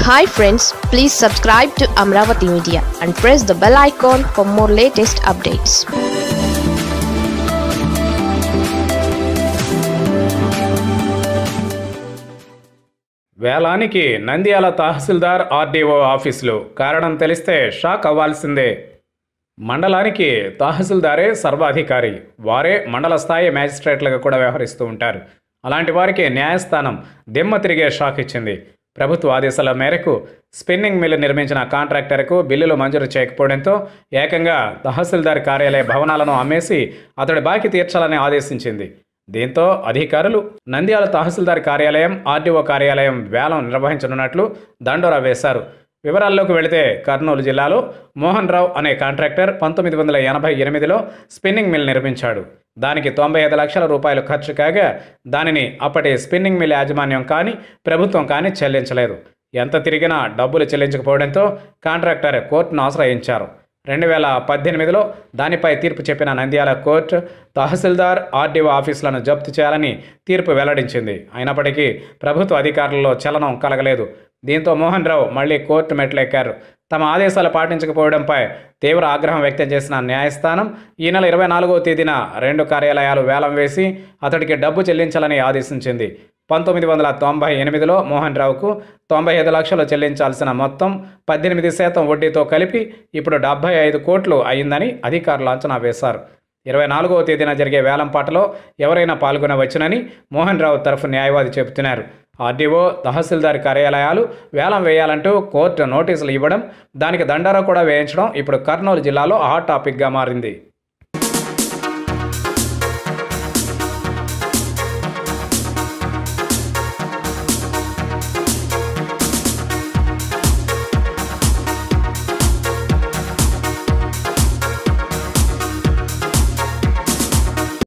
hi friends please subscribe to Amaravati media and press the bell icon for more latest updates వేలానికి నంద్యాల తహసీల్దార్ RDO ఆఫీసులు కారణం తెలిస్తే shock అవ్వాల్సిందే మండలానికి తహసీల్దారే సర్వాధికారి వారే మండల స్థాయి మ్యాజిస్ట్రేట్లుగా కూడా వ్యవహరిస్తూ ఉంటారు అలాంటి వారికి న్యాయస్థానం దిమ్మ తిరిగే షాక్ ఇచ్చింది ప్రభుత్వ ఆదేశాల మేరకు స్పిన్నింగ్ మిల్లు నిర్మించిన కాంట్రాక్టర్కు బిల్లులు మంజూరు చేయకపోవడంతో ఏకంగా తహసీల్దార్ కార్యాలయ భవనాలను అమ్మేసి అతడి బాకీ తీర్చాలని ఆదేశించింది దీంతో అధికారులు నంద్యాల తహసీల్దార్ కార్యాలయం ఆర్డీఓ కార్యాలయం వేలం నిర్వహించనున్నట్లు దండోరా వేశారు వివరాల్లోకి వెళితే కర్నూలు జిల్లాలో మోహన్ రావు అనే కాంట్రాక్టర్ పంతొమ్మిది వందల ఎనభై ఎనిమిదిలో స్పిన్నింగ్ మిల్ నిర్మించాడు దానికి తొంభై ఐదు లక్షల రూపాయలు ఖర్చు కాగా దానిని అప్పటి స్పిన్నింగ్ మిల్ యాజమాన్యం కానీ ప్రభుత్వం కానీ చెల్లించలేదు ఎంత తిరిగినా డబ్బులు చెల్లించకపోవడంతో కాంట్రాక్టర్ కోర్టును ఆశ్రయించారు రెండు వేల పద్దెనిమిదిలో దానిపై తీర్పు చెప్పిన నంద్యాల కోర్టు తహసీల్దార్ ఆర్డీఓ ఆఫీసులను జప్తు చేయాలని తీర్పు వెల్లడించింది అయినప్పటికీ ప్రభుత్వ అధికారులలో చలనం కలగలేదు దీంతో మోహన్ రావు మళ్లీ కోర్టు మెట్లెక్కారు తమ ఆదేశాలు పాటించకపోవడంపై తీవ్ర ఆగ్రహం వ్యక్తం చేసిన న్యాయస్థానం ఈ నెల ఇరవై నాలుగవ తేదీన రెండు కార్యాలయాలు వేలం వేసి అతడికి డబ్బు చెల్లించాలని ఆదేశించింది పంతొమ్మిది వందల తొంభై ఎనిమిదిలో మోహన్ రావుకు తొంభై ఐదు లక్షలు చెల్లించాల్సిన మొత్తం పద్దెనిమిది శాతం వడ్డీతో కలిపి ఇప్పుడు డెబ్బై ఐదు కోట్లు అయిందని అధికారులు అంచనా వేశారు ఇరవై నాలుగవ తేదీన జరిగే వేలంపాటలో ఎవరైనా పాల్గొనవచ్చునని మోహన్ రావు తరఫు న్యాయవాది చెబుతున్నారు ఆర్డీఓ తహసీల్దార్ కార్యాలయాలు వేలం వేయాలంటూ కోర్టు నోటీసులు ఇవ్వడం దానికి దండారా కూడా వేయించడం ఇప్పుడు కర్నూలు జిల్లాలో హాట్ టాపిక్గా మారింది